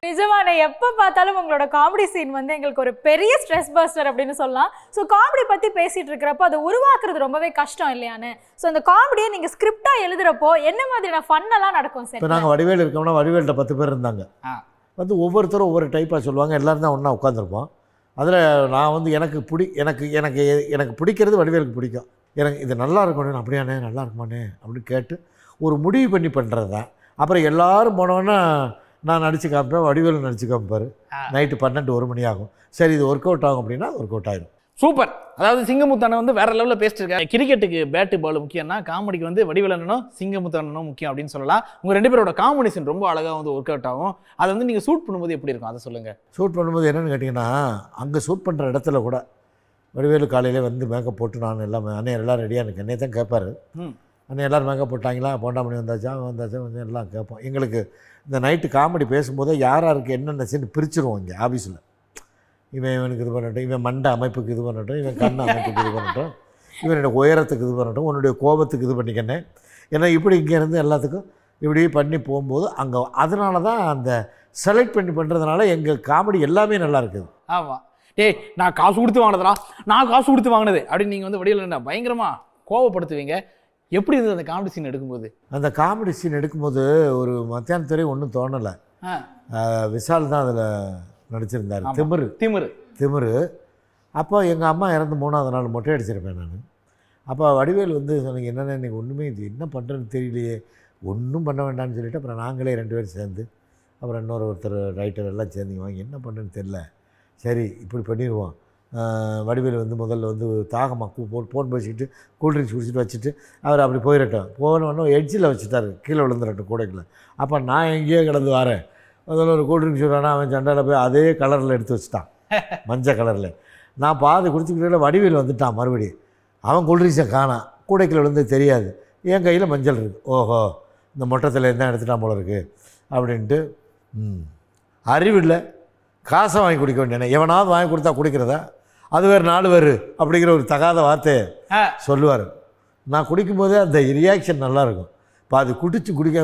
நிஜமான எப்ப பார்த்தாலும் உங்களோட காமெடி சீன் வந்து எங்களுக்கு ஒரு பெரிய ஸ்ட்ரெஸ் பஸ்டர் அப்படின்னு சொல்லலாம் ஸோ காமெடி பத்தி பேசிட்டு இருக்கிறப்போ அதை உருவாக்குறது ரொம்பவே கஷ்டம் இல்லையான்னு ஸோ அந்த காமெடியை நீங்க ஸ்கிரிப்டா எழுதுறப்போ என்ன மாதிரியான ஃபன் எல்லாம் நடக்கும் இப்போ சார் நாங்கள் வடிவேல் இருக்கோம்னா வடிவேல்கிட்ட பத்து பேர் இருந்தாங்க ஆ. வந்து ஒவ்வொருத்தரும் ஒவ்வொரு டைப்பாக சொல்லுவாங்க எல்லாரும் தான் ஒன்றா உட்காந்துருப்போம் அதில் நான் வந்து எனக்கு பிடி எனக்கு எனக்கு எனக்கு பிடிக்கிறது வடிவேலுக்கு பிடிக்கும் எனக்கு இது நல்லா இருக்கணும் அப்படியாண்ணே நல்லா இருக்குமாண்ணே அப்படின்னு கேட்டு ஒரு முடிவு பண்ணி பண்ணுறது தான் அப்புறம் எல்லாரும் போனோன்னா நான் நடிச்சு காமிப்பேன் வடிவேலு நடிச்சு காமிப்பார் ஆ. நைட்டு பன்னெண்டு ஒரு மணி ஆகும் சரி இது ஒர்க் அவுட் ஆகும் அப்படின்னா ஒர்க் அவுட் ஆயிடும் சூப்பர் அதாவது சிங்கமுத்தான வந்து வேற லெவலில் பேசிட்டு இருக்காங்க கிரிக்கெட்டுக்கு பேட்டு பால் முக்கியம்னா காமெடிக்கு வந்து வடிவலனும் சிங்கமுத்தானனும் முக்கியம் அப்படின்னு சொல்லலாம் உங்க ரெண்டு பேரோட காம்பினேஷன் ரொம்ப அழகா வந்து ஒர்க் அவுட் ஆகும் அதை வந்து நீங்க சூட் பண்ணும்போது எப்படி இருக்கும் அதை சொல்லுங்க ஷூட் பண்ணும்போது என்னென்னு கேட்டிங்கன்னா அங்கே ஷூட் பண்ணுற இடத்துல கூட வடிவேலு காலையிலே வந்து மேக்கப் போட்டு நான் எல்லாமே அண்ணன் எல்லாம் ரெடியாக இருக்கு என்னைய தான் கேட்பாரு ம். அண்ணன் எல்லோரும் மேக்கப் போட்டாங்களா போண்டாமணி வந்தாச்சா அவன் வந்தாச்சா வந்து எல்லாம் கேட்போம் எங்களுக்கு இந்த நைட்டு காமெடி பேசும்போதே யார் யாருக்கு என்னென்ன சீன் பிரிச்சிருவோம் இங்கே ஆஃபீஸில் இவன் இவனுக்கு இது பண்ணட்டும் இவன் மண்டை அமைப்புக்கு இது பண்ணட்டும் இவன் கண் அமைப்புக்கு இது பண்ணட்டும் இவனுடைய உயரத்துக்கு இது பண்ணட்டும் உன்னுடைய கோபத்துக்கு இது பண்ணிக்கண்ணே ஏன்னா இப்படி இங்கேருந்து எல்லாத்துக்கும் இப்படி பண்ணி போகும்போது அங்கே அதனால தான் அந்த செலக்ட் பண்ணி பண்ணுறதுனால எங்கள் காமெடி எல்லாமே நல்லா இருக்குது ஆமா டேய் நான் காசு கொடுத்து வாங்கினதுடா நான் காசு கொடுத்து வாங்கினது அப்படின்னு நீங்க வந்து வடிவலன பயங்கரமா கோவப்படுத்துவீங்க எப்படி இருந்தது அந்த காமெடி சீன் எடுக்கும்போது அந்த காமெடி சீன் எடுக்கும்போது ஒரு மத்தியானத்துறை ஒன்றும் தோணலை ஆ, விஷால் தான் அதில் நடிச்சிருந்தார் ஆமா. திமிரு திமிரு திமிரு அப்போ எங்கள் அம்மா இறந்து மூணாவது நாள் மொட்டை அடிச்சிருப்பேன் நான் அப்போ வடிவேல் வந்து சொன்னீங்க என்னென்ன இன்னைக்கு ஒன்றுமே இது என்ன பண்ணுறேன்னு தெரியலையே ஒன்றும் பண்ண வேண்டாம்னு சொல்லிட்டு அப்புறம் நாங்களே ரெண்டு பேரும் சேர்ந்து அப்புறம் இன்னொரு ஒருத்தர் ரைட்டர் எல்லாம் சேர்ந்து வாங்கி என்ன பண்ணுறேன்னு தெரில சரி இப்படி பண்ணிடுவோம் ஆஹ் வடிவேல் வந்து முதல்ல வந்து தாகமாக கூ போ ஃபோன் பேசிக்கிட்டு கூல்ட்ரிங்க்ஸ் குடிச்சிட்டு வச்சுட்டு அவர் அப்படி போயிடட்டும் போனவொன்னே எட்ஜில் வச்சுட்டாரு கீழே விழுந்துடட்டும் கூடைக்குள்ள அப்போ நான் எங்கேயோ கிடந்து வரேன் முதல்ல ஒரு கூல்ட்ரிங்க்ஸ் சொல்கிறானா அவன் சண்டையில் போய் அதே கலரில் எடுத்து வச்சுட்டான் மஞ்சள் கலரில் நான் பாதி குடிச்சுக்கிட்டே வடிவேல் வந்துட்டான் மறுபடியும் அவன் கூல்ட்ரிங்க்ஸை காணான் கூடைக்குள்ள விழுந்து தெரியாது என் கையில் மஞ்சள் இருக்குது ஓஹோ இந்த மொட்டத்தில் என்ன எடுத்துட்டான் போல இருக்கு அப்படின்ட்டு ம் அறிவில்லை காசை வாங்கி குடிக்க வேண்டியன எவனாவது வாங்கி கொடுத்தா குடிக்கிறதா அது வேறு நாலு பேர் அப்படிங்கிற ஒரு தகாத வார்த்தையை ஆ. சொல்லுவார் நான் குடிக்கும்போதே அந்த ரியாக்ஷன் நல்லாயிருக்கும் இப்போ அது குடிச்சு குடிக்க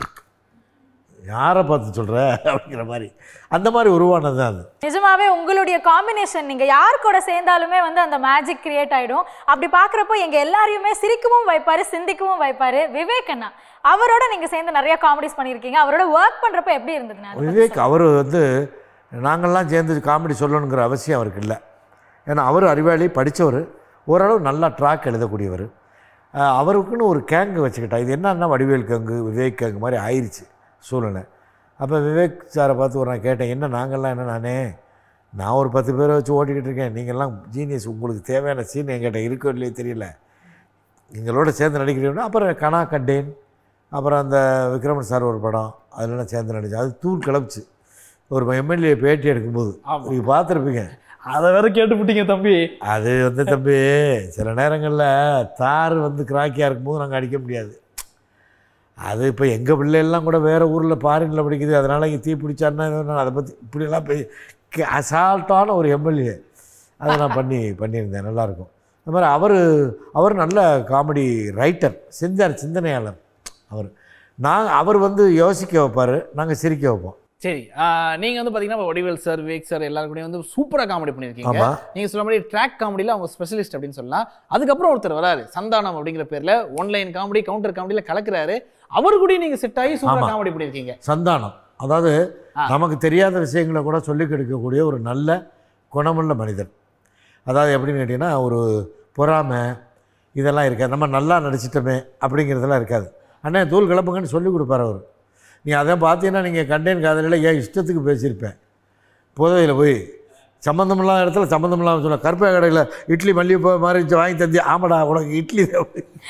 யாரை பார்த்து சொல்கிற அப்படிங்கிற மாதிரி அந்த மாதிரி உருவானது தான் அது நிஜமாவே உங்களுடைய காம்பினேஷன் நீங்க யார் கூட சேர்ந்தாலுமே வந்து அந்த மேஜிக் கிரியேட் ஆயிடும் அப்படி பாக்குறப்போ எங்க எல்லாரையுமே சிரிக்கவும் வைப்பாரு சிந்திக்கவும் வைப்பாரு விவேக் அண்ணா அவரோட நீங்க சேர்ந்து நிறைய காமெடிஸ் பண்ணியிருக்கீங்க அவரோட ஒர்க் பண்றப்ப எப்படி இருந்ததுண்ணா அதை பத்தி விவேக் அவர் வந்து நாங்கள்லாம் சேர்ந்து காமெடி சொல்லணுங்கிற அவசியம் அவருக்கு இல்லை ஏன்னா அவர் அறிவாளி படித்தவர் ஓரளவு நல்லா ட்ராக் எழுதக்கூடியவர் அஹ் அவருக்குன்னு ஒரு கேங்கு வச்சுக்கிட்டா இது என்னன்னா வடிவேல் கேங்கு விவேக் கேங்கு மாதிரி ஆயிடுச்சு சூழ்நிலை அப்போ விவேக் சாரை பார்த்து ஒரு நான் கேட்டேன் என்ன நாங்கள்லாம் என்ன நானே நான் ஒரு பத்து பேரை வச்சு ஓட்டிக்கிட்டு இருக்கேன் நீங்கள்லாம் ஜீனியஸ் உங்களுக்கு தேவையான சீன் என்கிட்ட இருக்கோ இல்லையோ தெரியல எங்களோட சேர்ந்து நடிக்கிறீங்கன்னா அப்புறம் கனா கண்டேன் அப்புறம் அந்த விக்ரமன் சார் ஒரு படம் அதெல்லாம் சேர்ந்து நடிச்சேன் அது தூள் கிளப்புச்சு ஒரு எம்எல்ஏ பேட்டி எடுக்கும்போது ஆமா. நீங்கள் பார்த்துருப்பீங்க அதை வேற கேட்டுப்புட்டீங்க தம்பி அது வந்து தம்பி சில நேரங்களில் தார் வந்து கிராக்கியாக இருக்கும்போது நாங்கள் அடிக்க முடியாது அது இப்போ எங்கள் பிள்ளையெல்லாம் கூட வேறு ஊரில் பாரினில் படிக்குது அதனால் இங்கே தீ பிடிச்சாருன்னா ஏதோ நான் அதை பற்றி இப்படியெல்லாம் போய் கே- அசால்ட்டான ஒரு எம்எல்ஏ அதை நான் பண்ணி பண்ணியிருந்தேன் நல்லாயிருக்கும் அது மாதிரி அவர் அவர் நல்ல காமெடி ரைட்டர் செஞ்சார் சிந்தனையாளர் அவர் நான் அவர் வந்து யோசிக்க வைப்பார் நாங்கள் சிரிக்க வைப்போம் சரி ஆ, நீங்க வந்து பாத்தீங்கன்னா வடிவேல் சார் விவேக் சார் எல்லாரும் கூடயும் வந்து சூப்பரா காமெடி பண்ணிருக்கீங்க ஆமாம் நீங்க சொல்ல மாதிரி ட்ராக் காமெடியில் அவங்க ஸ்பெஷலிஸ்ட் அப்படின்னு சொல்லலாம் அதுக்கப்புறம் ஒருத்தர் வராரு சந்தானம் அப்படிங்கிற பேர்ல ஒன்லைன் காமெடி கவுண்டர் காமெடியில கலக்குறாரு அவரு கூட நீங்க செட் ஆகி சூப்பரா ஆமா. காமெடி பண்ணிருக்கீங்க சந்தானம் அதாவது ஆ. நமக்கு தெரியாத விஷயங்களை கூட சொல்லிக் கொடுக்கக்கூடிய ஒரு நல்ல குணமுள்ள மனிதர் அதாவது எப்படின்னு கேட்டிங்கன்னா ஒரு பொறாமை இதெல்லாம் இருக்காது நம்ம நல்லா நடிச்சிட்டோமே அப்படிங்கிறதெல்லாம் இருக்காது அண்ணே தூள் கிளப்புங்கன்னு சொல்லி கொடுப்பார் அவர் நீ அதை பார்த்தீங்கன்னா நீங்கள் கண்டேன் காதலில் ஏன் இஷ்டத்துக்கு பேசியிருப்பேன் புதவையில் போய் சம்மந்தமில்லாத இடத்துல சம்மந்தமில்லாமல் சொல்ல கருப்பை கடையில் இட்லி மல்லிகைப்பூ மாதிரி இருந்துச்சு, வாங்கி தந்தி ஆமாடா உனக்கு இட்லி தான்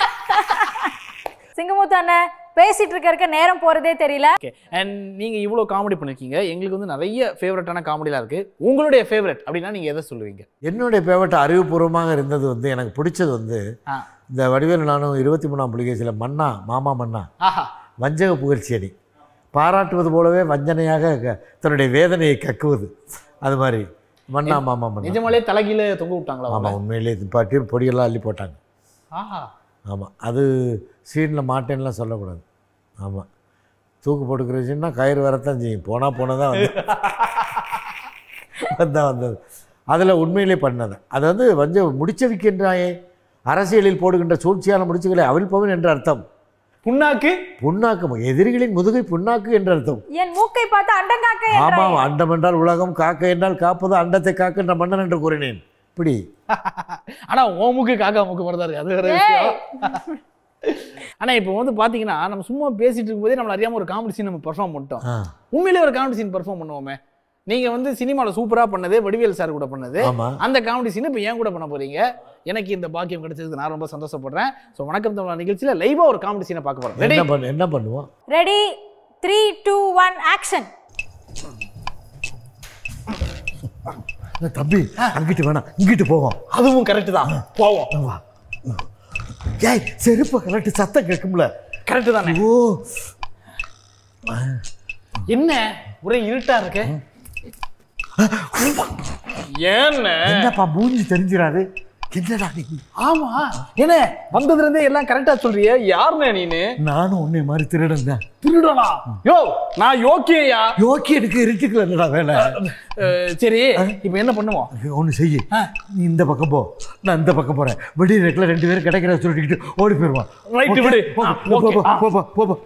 சிங்கமுத்து அண்ணன் பேசிட்டு இருக்க இருக்க நேரம் போறதே தெரியல ஓகே அண்ட் நீங்க இவ்வளவு காமெடி பண்ணிருக்கீங்க எங்களுக்கு வந்து நிறைய ஃபேவரட்டான காமெடிலாம் இருக்கு உங்களுடைய ஃபேவரட் அப்படின்னா நீங்க எதை சொல்லுவீங்க என்னுடைய ஃபேவரட் அறிவுபூர்வமாக இருந்தது வந்து எனக்கு பிடிச்சது வந்து ஆ. இந்த வடிவேலு நானும் இருபத்தி மூணாம் புலிகேசியில் மன்னா மாமா மன்னா ஆஹா வஞ்சக புகழ்ச்சி அணி பாராட்டுவது போலவே வஞ்சனையாக க- தன்னுடைய வேதனையை கக்குவது அது மாதிரி மன்னா மாமா மன்னா நிஜமாலே தலைகீழ தொங்க விட்டாங்களா அவங்கள? ஆமாம் உண்மையிலே பாட்டி பொடியெல்லாம் அள்ளி போட்டாங்க ஆஹா ஆமாம் அது சீனில் மாட்டேன்லாம் சொல்லக்கூடாது ஆமாம் தூக்கு போட்டுக்கிறச்சுன்னா கயிறு வரத்தான் செய்யும் போனால் போனதான் வந்து வந்தா வந்தது அதில் உண்மையிலே பண்ணது அது வந்து வஞ்ச முடிச்ச விக்கின்றாயே அரசியலில் போடுகின்ற சூழ்ச்சியான முடிச்சுகளை அவிழ்ப்பவன் என்ற அர்த்தம் புண்ணாக்கு புண்ணாக்கு எதிரிகளின் முதுகை புண்ணாக்கு என்ற அர்த்தம் என் மூக்கை பார்த்து அண்டங்காக்க ஆமாம் அண்டம் என்றால் உலகம் காக்க என்றால் காப்பது அண்டத்தை காக்கின்ற மன்னன் என்று கூறினேன் இப்படி ஆனா உன் மூக்கு காக்கா மூக்கு மாதிரி தான் இருக்கு அது வேற விஷயம் ஆனா இப்போ வந்து பாத்தீங்கன்னா நம்ம சும்மா பேசிட்டு இருக்கும்போதே நம்மள அறியாம ஒரு காமெடி சீன் நம்ம பெர்ஃபார்ம் பண்ணிட்டோம் ஆ உண்மையிலே ஒரு காமெடி சீன் பெர்ஃபார்ம் பண்ணுவோமே நீங்க வந்து சினிமாவில் சூப்பரா பண்ணது வடிவேல் சார் கூட பண்ணது ஆமாம் அந்த காமெடி சீன் இப்போ ஏன் கூட பண்ண போறீங்க எனக்கு இந்த பாக்கியம் கிடைச்சதுக்கு நான் ரொம்ப சந்தோஷப்படுறேன் ஸோ வணக்கம் தமிழ் நிகழ்ச்சியில லைவா ஒரு காமெடி சீனை பார்க்க போறோம் ரெடி என்ன பண்ண என்ன பண்ணுவோம் ready three two one action தம்பி அங்கிட்டு வேணாம் இங்கிட்டு போவோம் அதுவும் கரெக்ட் தான் போவோம் வா ஏய் செருப்பு கலட்டு சத்தம் கேட்கும்ல கரெக்ட் தானே ஓ என்ன ஒரே இருட்டா இருக்கு ஏன்னு என்னப்பா மூஞ்சி தெரிஞ்சிடாது என்னடா நீ ஆமா என்ன வந்ததுல இருந்தே எல்லாம் கரெக்டா சொல்றியே யாருண்ணே நீனு நானும் உன்னை மாதிரி திருடன் தான் திருடனா யோ நான் யோக்கியா யோக்கி எனக்கு இருட்டுக்குள்ள என்னடா வேலை சரி இப்போ என்ன பண்ணுவோம் ஒன்று செய்யு நீ இந்த பக்கம் போ நான் இந்த பக்கம் போறேன் வெடி ரெக்கில் ரெண்டு பேரும் கிடைக்கிற சொல்லிக்கிட்டு ஓடி போயிடுவான் Right, Okay? விடு. போ, ஆ, போ, போ, okay. போ, போ, போ, போ.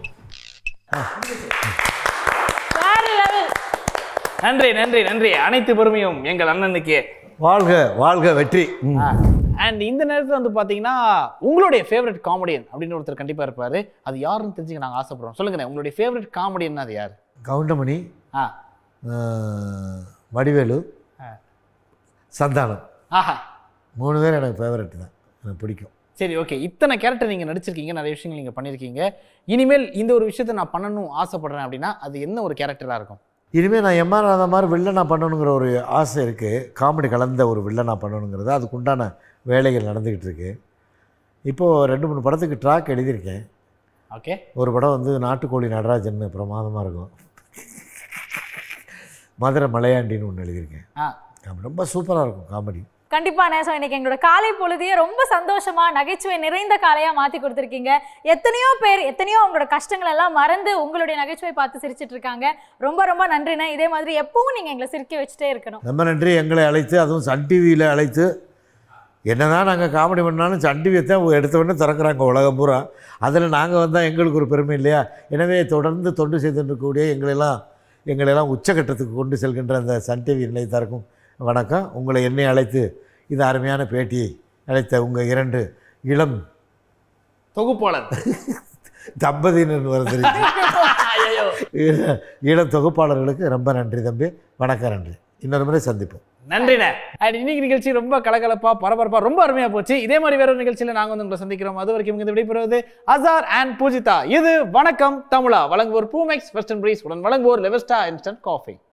வேற லெவல் நன்றி நன்றி நன்றி அனைத்து பெருமையும் எங்கள் அண்ணனுக்கு வாழ்க வாழ்க வெற்றி ம். அண்ட் இந்த நேரத்தில் வந்து பார்த்தீங்கன்னா உங்களுடைய ஃபேவரட் காமெடியன் அப்படின்னு ஒருத்தர் கண்டிப்பாக இருப்பாரு அது யாருன்னு தெரிஞ்சுக்க நாங்கள் ஆசைப்படுறோம் சொல்லுங்க உங்களுடைய ஃபேவரட் காமெடியன் அது யார் கவுண்டமணி ஆ ஆஹ், வடிவேலு ஆ. சந்தானம் ஆஹா மூணு பேர் எனக்கு ஃபேவரட் தான் எனக்கு பிடிக்கும் சரி ஓகே இத்தனை கேரக்டர் நீங்கள் நடிச்சிருக்கீங்க நிறைய விஷயங்கள் நீங்கள் பண்ணியிருக்கீங்க இனிமேல் இந்த ஒரு விஷயத்தை நான் பண்ணணும் ஆசைப்படுறேன் அப்படின்னா அது என்ன ஒரு கேரக்டராக இருக்கும் இனிமேல் நான் எம்ஆர் ராதா மாதிரி வில்லனா பண்ணணுங்கிற ஒரு ஆசை இருக்குது காமெடி கலந்த ஒரு வில்லனா பண்ணணுங்கிறது அதுக்குண்டான வேலைகள் நடந்துக்கிட்டு இருக்கு இப்போது ரெண்டு மூணு படத்துக்கு ட்ராக் எழுதியிருக்கேன் ஓகே ஒரு படம் வந்து நாட்டுக்கோழி நடராஜன் பிரமாதமாக இருக்கும் மதுரை மலையாண்டின்னு ஒன்று எழுதியிருக்கேன் ஆ ஆமா, ரொம்ப சூப்பராக இருக்கும் காமெடி கண்டிப்பா நேசம் இன்னைக்கு எங்களோட காலை பொழுதையே ரொம்ப சந்தோஷமா நகைச்சுவை நிறைந்த காலையா மாத்தி கொடுத்துருக்கீங்க எத்தனையோ பேர் எத்தனையோ அவங்களோட கஷ்டங்கள் எல்லாம் மறந்து உங்களுடைய நகைச்சுவை பார்த்து சிரிச்சிட்டு இருக்காங்க ரொம்ப ரொம்ப நன்றிண்ணே இதே மாதிரி எப்பவும் நீங்க எங்களை சிரிக்க வச்சுட்டே இருக்கணும் ரொம்ப நன்றி எங்களை அழைத்து அதுவும் சன் டிவியில் அழைத்து என்னதான் நாங்கள் காமெடி பண்ணாலும் சன் டிவியை தான் எடுத்த உடனே திறக்கிறாங்க உலகம் பூரா அதில் நாங்கள் வந்தால் எங்களுக்கு ஒரு பெருமை இல்லையா எனவே தொடர்ந்து தொண்டு செய்திருக்கக்கூடிய எங்களெல்லாம் எங்களெல்லாம் உச்சகட்டத்துக்கு கொண்டு செல்கின்ற அந்த சன் டிவி நிலையத்தாருக்கும் வணக்கம் உங்களை என்னை அழைத்து இந்த அருமையான பேட்டியை அழைத்த உங்கள் இரண்டு இளம் தொகுப்பாளர் தம்பதியினர் வருது ஐயோ இளம் தொகுப்பாளர்களுக்கு ரொம்ப நன்றி தம்பி வணக்கம் நன்றி இன்னொரு முறை சந்திப்போம் நன்றிண்ணே அண்ட் இன்னைக்கு நிகழ்ச்சி ரொம்ப கலகலப்பா பரபரப்பா ரொம்ப அருமையா போச்சு இதே மாதிரி வேற ஒரு நிகழ்ச்சியில நாங்க வந்து உங்களை சந்திக்கிறோம் அது வரைக்கும் இங்க விடைபெறுவது அசார் அண்ட் பூஜிதா இது வணக்கம் தமிழா வழங்குவோர் பூமெக்ஸ் வெஸ்டர்ன் பிரீஸ் உடன் வழங்குவோர் லெவஸ்டா இன்ஸ்டன்ட் காஃபி